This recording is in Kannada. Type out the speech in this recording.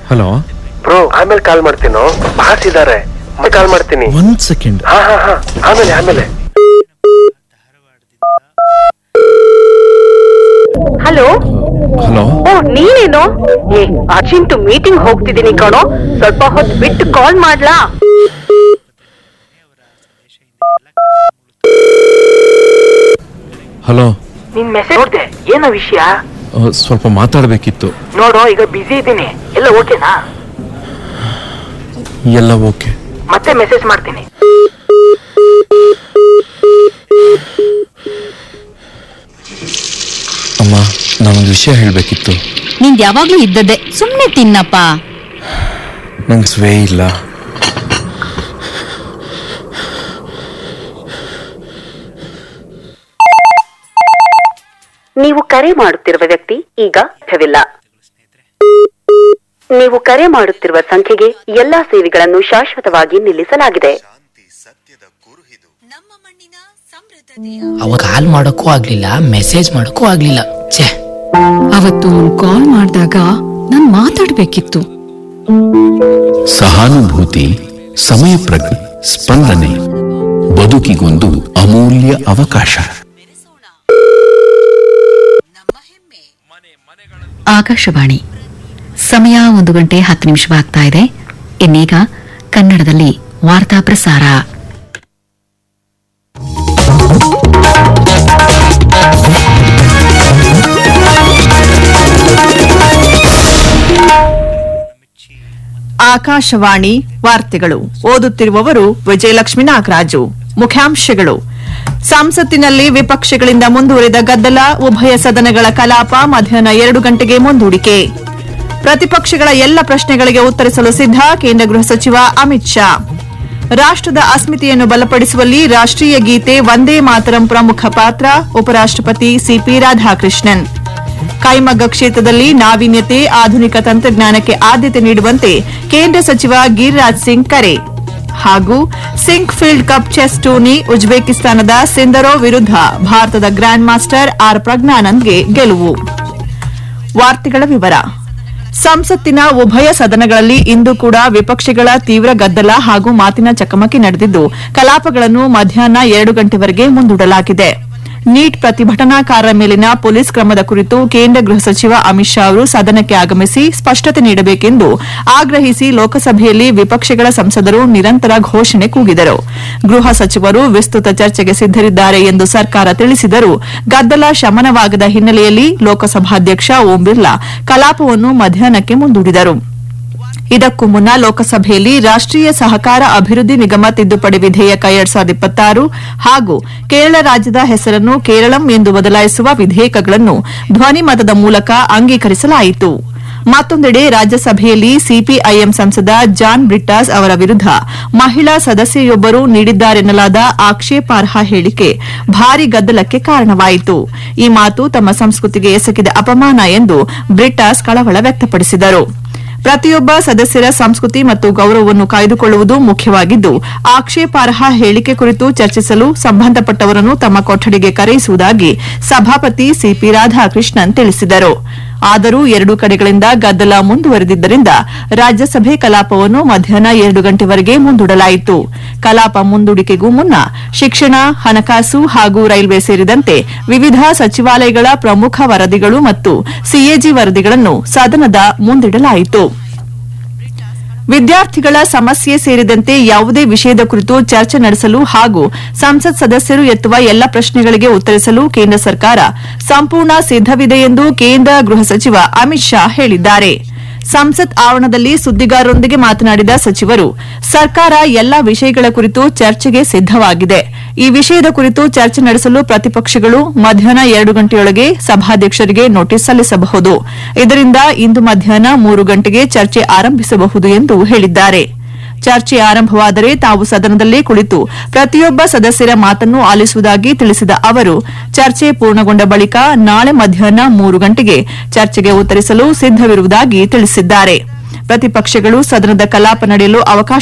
ಹಲೋ ಬ್ರೋ ಆಮೇಲೆ ಕಾಲ್ ಮಾಡ್ತೀನೋ ಬಾಸ್ ಇದಾರೆ ಮತ್ತೆ ಕಾಲ್ ಮಾಡ್ತೀನಿ ಒಂದ್ ಸೆಕೆಂಡ್ ಹಾ ಹಾ ಹಾ ಆಮೇಲೆ ಆಮೇಲೆ ಹಲೋ ಹಲೋ ಓ ನೀನೇನು ಏ ಅರ್ಜೆಂಟ್ ಮೀಟಿಂಗ್ ಹೋಗ್ತಿದ್ದೀನಿ ಕಣೋ ಸ್ವಲ್ಪ ಹೊತ್ತು ಬಿಟ್ಟು ಕಾಲ್ ಮಾಡ್ಲಾ ಹಲೋ ನಿನ್ ಮೆಸೇಜ್ ನೋಡ್ದೆ ಏನೋ ವಿಷಯ ಅಹ್, ಸ್ವಲ್ಪ ಮಾತಾಡ್ಬೇಕಿತ್ತು ನೋಡು ಈಗ ಬಿಸಿ ಇದ್ದೀನಿ ಎಲ್ಲ ಓಕೆನಾ ಎಲ್ಲ ಓಕೆ ಮತ್ತೆ ಮೆಸೇಜ್ ಮಾಡ್ತೀನಿ ಅಮ್ಮ ನಾನೊಂದು ವಿಷಯ ಹೇಳಬೇಕಿತ್ತು ನಿಂದ್ ಯಾವಾಗ್ಲೂ ಇದ್ದದ್ದೇ ಸುಮ್ನೆ ತಿನ್ನಪ್ಪ ನಂಗೆ ಸ್ವೇ ಇಲ್ಲ ನೀವು ಕರೆ ಮಾಡುತ್ತಿರುವ ವ್ಯಕ್ತಿ ಈಗ ಲಭ್ಯವಿಲ್ಲ ನೀವು ಕರೆ ಮಾಡುತ್ತಿರುವ ಸಂಖ್ಯೆಗೆ ಎಲ್ಲಾ ಸೇವೆಗಳನ್ನು ಶಾಶ್ವತವಾಗಿ ನಿಲ್ಲಿಸಲಾಗಿದೆ ಅವ ಕಾಲ್ ಮಾಡಕ್ಕೂ ಆಗ್ಲಿಲ್ಲ ಮೆಸೇಜ್ ಮಾಡಕ್ಕೂ ಆಗ್ಲಿಲ್ಲ ಛೇ ಅವತ್ತು ಕಾಲ್ ಮಾಡಿದಾಗ ನಾನ್ ಮಾತಾಡ್ಬೇಕಿತ್ತು ಸಹಾನುಭೂತಿ ಸಮಯ ಪ್ರಜ್ಞೆ ಸ್ಪಂದನೆ ಬದುಕಿಗೊಂದು ಅಮೂಲ್ಯ ಅವಕಾಶ ಆಕಾಶವಾಣಿ ಸಮಯ ಒಂದು ಗಂಟೆ ಹತ್ತು ನಿಮಿಷವಾಗ್ತಾ ಇದೆ ಇನ್ನೀಗ ಕನ್ನಡದಲ್ಲಿ ವಾರ್ತಾ ಪ್ರಸಾರ ಆಕಾಶವಾಣಿ ವಾರ್ತೆಗಳು ಓದುತ್ತಿರುವವರು ವಿಜಯಲಕ್ಷ್ಮಿ ನಾಗರಾಜು ಮುಖ್ಯಾಂಶಗಳು ಸಂಸತ್ತಿನಲ್ಲಿ ವಿಪಕ್ಷಗಳಿಂದ ಮುಂದುವರಿದ ಗದ್ದಲ ಉಭಯ ಸದನಗಳ ಕಲಾಪ ಮಧ್ಯಾಹ್ನ ಎರಡು ಗಂಟೆಗೆ ಮುಂದೂಡಿಕೆ ಪ್ರತಿಪಕ್ಷಗಳ ಎಲ್ಲ ಪ್ರಶ್ನೆಗಳಿಗೆ ಉತ್ತರಿಸಲು ಸಿದ್ಧ ಕೇಂದ್ರ ಗೃಹ ಸಚಿವ ಅಮಿತ್ ಶಾ ರಾಷ್ಟದ ಅಸ್ಮಿತೆಯನ್ನು ಬಲಪಡಿಸುವಲ್ಲಿ ರಾಷ್ಟೀಯ ಗೀತೆ ವಂದೇ ಮಾತರಂ ಪ್ರಮುಖ ಪಾತ್ರ ಉಪರಾಷ್ಟಪತಿ ಸಿಪಿ ರಾಧಾಕೃಷ್ಣನ್ ಕೈಮಗ್ಗ ಕ್ಷೇತ್ರದಲ್ಲಿ ನಾವೀನ್ಯತೆ ಆಧುನಿಕ ತಂತ್ರಜ್ಞಾನಕ್ಕೆ ಆದ್ಯತೆ ನೀಡುವಂತೆ ಕೇಂದ್ರ ಸಚಿವ ಗಿರಿರಾಜ್ ಸಿಂಗ್ ಕರೆ ಹಾಗೂ Sinquefield cup chess tourney ಉಜ್ಬೇಕಿಸ್ತಾನದ ಸಿಂದರೋ ವಿರುದ್ಧ ಭಾರತದ ಗ್ರ್ಯಾಂಡ್ ಮಾಸ್ಟರ್ ಆರ್ ಪ್ರಜ್ಞಾನಂದ್ಗೆ ಗೆಲುವು ವಾರ್ತೆಗಳ ವಿವರ ಸಂಸತ್ತಿನ ಉಭಯ ಸದನಗಳಲ್ಲಿ ಇಂದು ಕೂಡ ವಿಪಕ್ಷಗಳ ತೀವ್ರ ಗದ್ದಲ ಹಾಗೂ ಮಾತಿನ ಚಕಮಕಿ ನಡೆದಿದ್ದು ಕಲಾಪಗಳನ್ನು ಮಧ್ಯಾಹ್ನ ಎರಡು ಗಂಟೆವರೆಗೆ ಮುಂದೂಡಲಾಗಿದೆ ನೀಟ್ ಪ್ರತಿಭಟನಾಕಾರರ ಮೇಲಿನ ಪೊಲೀಸ್ ಕ್ರಮದ ಕುರಿತು ಕೇಂದ್ರ ಗೃಹ ಸಚಿವ ಅಮಿತ್ ಶಾ ಅವರು ಸದನಕ್ಕೆ ಆಗಮಿಸಿ ಸ್ಪಷ್ಟತೆ ನೀಡಬೇಕೆಂದು ಆಗ್ರಹಿಸಿ ಲೋಕಸಭೆಯಲ್ಲಿ ವಿಪಕ್ಷಗಳ ಸಂಸದರು ನಿರಂತರ ಘೋಷಣೆ ಕೂಗಿದರು ಗೃಹ ಸಚಿವರು ವಿಸ್ತೃತ ಚರ್ಚೆಗೆ ಸಿದ್ದರಿದ್ದಾರೆ ಎಂದು ಸರ್ಕಾರ ತಿಳಿಸಿದರೂ ಗದ್ದಲ ಶಮನವಾಗದ ಹಿನ್ನೆಲೆಯಲ್ಲಿ ಲೋಕಸಭಾಧ್ಯಕ್ಷ ಓಂ ಬಿರ್ಲಾ ಕಲಾಪವನ್ನು ಮಧ್ಯಾಹ್ನಕ್ಕೆ ಮುಂದೂಡಿದರು ಇದಕ್ಕೂ ಮುನ್ನ ಲೋಕಸಭೆಯಲ್ಲಿ ರಾಷ್ಟೀಯ ಸಹಕಾರ ಅಭಿವೃದ್ಧಿ ನಿಗಮ ತಿದ್ದುಪಡಿ ವಿಧೇಯಕ ಎರಡ್ ಸಾವಿರದ ಇಪ್ಪತ್ತಾರು ಹಾಗೂ ಕೇರಳ ರಾಜ್ಯದ ಹೆಸರನ್ನು ಕೇರಳಂ ಎಂದು ಬದಲಾಯಿಸುವ ವಿಧೇಯಕಗಳನ್ನು ಧ್ವನಿಮತದ ಮೂಲಕ ಅಂಗೀಕರಿಸಲಾಯಿತು ಮತ್ತೊಂದೆಡೆ ರಾಜ್ಯಸಭೆಯಲ್ಲಿ ಸಿಪಿಐಎಂ ಸಂಸದ ಜಾನ್ ಬ್ರಿಟ್ಟಾಸ್ ಅವರ ವಿರುದ್ಧ ಮಹಿಳಾ ಸದಸ್ಯೆಯೊಬ್ಬರು ನೀಡಿದ್ದಾರೆನ್ನಲಾದ ಆಕ್ಷೇಪಾರ್ಹ ಹೇಳಿಕೆ ಭಾರಿ ಗದ್ದಲಕ್ಕೆ ಕಾರಣವಾಯಿತು ಈ ಮಾತು ತಮ್ಮ ಸಂಸ್ಕೃತಿಗೆ ಎಸಗಿದ ಅಪಮಾನ ಎಂದು ಬ್ರಿಟ್ಟಾಸ್ ಕಳವಳ ವ್ಯಕ್ತಪಡಿಸಿದರು ಪ್ರತಿಯೊಬ್ಬ ಸದಸ್ಯರ ಸಂಸ್ಕೃತಿ ಮತ್ತು ಗೌರವವನ್ನು ಕಾಯ್ದುಕೊಳ್ಳುವುದು ಮುಖ್ಯವಾಗಿದ್ದು ಆಕ್ಷೇಪಾರ್ಹ ಹೇಳಿಕೆ ಕುರಿತು ಚರ್ಚಿಸಲು ಸಂಬಂಧಪಟ್ಟವರನ್ನು ತಮ್ಮ ಕೊಠಡಿಗೆ ಕರೆಯಿಸುವುದಾಗಿ ಸಭಾಪತಿ ಸಿಪಿ ರಾಧಾಕೃಷ್ಣನ್ ತಿಳಿಸಿದರು ಆದರೂ ಎರಡೂ ಕಡೆಗಳಿಂದ ಗದ್ದಲ ಮುಂದುವರೆದಿದ್ದರಿಂದ ರಾಜ್ಯಸಭೆ ಕಲಾಪವನ್ನು ಮಧ್ಯಾಹ್ನ ಎರಡು ಗಂಟೆವರೆಗೆ ಮುಂದೂಡಲಾಯಿತು ಕಲಾಪ ಮುಂದೂಡಿಕೆಗೂ ಮುನ್ನ ಶಿಕ್ಷಣ ಹಣಕಾಸು ಹಾಗೂ ರೈಲ್ವೆ ಸೇರಿದಂತೆ ವಿವಿಧ ಸಚಿವಾಲಯಗಳ ಪ್ರಮುಖ ವರದಿಗಳು ಮತ್ತು ಸಿಎಜಿ ವರದಿಗಳನ್ನು ಸದನದ ಮುಂದಿಡಲಾಯಿತು ವಿದ್ಯಾರ್ಥಿಗಳ ಸಮಸ್ಯೆ ಸೇರಿದಂತೆ ಯಾವುದೇ ವಿಷಯದ ಕುರಿತು ಚರ್ಚೆ ನಡೆಸಲು ಹಾಗೂ ಸಂಸತ್ ಸದಸ್ಯರು ಎತ್ತುವ ಎಲ್ಲ ಪ್ರಶ್ನೆಗಳಿಗೆ ಉತ್ತರಿಸಲು ಕೇಂದ್ರ ಸರ್ಕಾರ ಸಂಪೂರ್ಣ ಸಿದ್ದವಿದೆ ಎಂದು ಕೇಂದ್ರ ಗೃಹ ಸಚಿವ ಅಮಿತ್ ಶಾ ಹೇಳಿದ್ದಾರೆ ಸಂಸತ್ ಆವರಣದಲ್ಲಿ ಸುದ್ದಿಗಾರರೊಂದಿಗೆ ಮಾತನಾಡಿದ ಸಚಿವರು ಸರ್ಕಾರ ಎಲ್ಲಾ ವಿಷಯಗಳ ಕುರಿತು ಚರ್ಚೆಗೆ ಸಿದ್ದವಾಗಿದೆ ಈ ವಿಷಯದ ಕುರಿತು ಚರ್ಚೆ ನಡೆಸಲು ಪ್ರತಿಪಕ್ಷಗಳು ಮಧ್ಯಾಹ್ನ ಎರಡು ಗಂಟೆಯೊಳಗೆ ಸಭಾಧ್ಯಕ್ಷರಿಗೆ ನೋಟಿಸ್ ಸಲ್ಲಿಸಬಹುದು ಇದರಿಂದ ಇಂದು ಮಧ್ಯಾಹ್ನ ಮೂರು ಗಂಟೆಗೆ ಚರ್ಚೆ ಆರಂಭಿಸಬಹುದು ಎಂದು ಹೇಳಿದ್ದಾರೆ ಚರ್ಚೆ ಆರಂಭವಾದರೆ ತಾವು ಸದನದಲ್ಲೇ ಕುಳಿತು ಪ್ರತಿಯೊಬ್ಬ ಸದಸ್ಯರ ಮಾತನ್ನು ಆಲಿಸುವುದಾಗಿ ತಿಳಿಸಿದ ಅವರು ಚರ್ಚೆ ಪೂರ್ಣಗೊಂಡ ಬಳಿಕ ನಾಳೆ ಮಧ್ಯಾಹ್ನ ಮೂರು ಗಂಟೆಗೆ ಚರ್ಚೆಗೆ ಉತ್ತರಿಸಲು ಸಿದ್ದವಿರುವುದಾಗಿ ತಿಳಿಸಿದ್ದಾರೆ ಪ್ರತಿಪಕ್ಷಗಳು ಸದನದ ಕಲಾಪ ನಡೆಯಲು ಅವಕಾಶ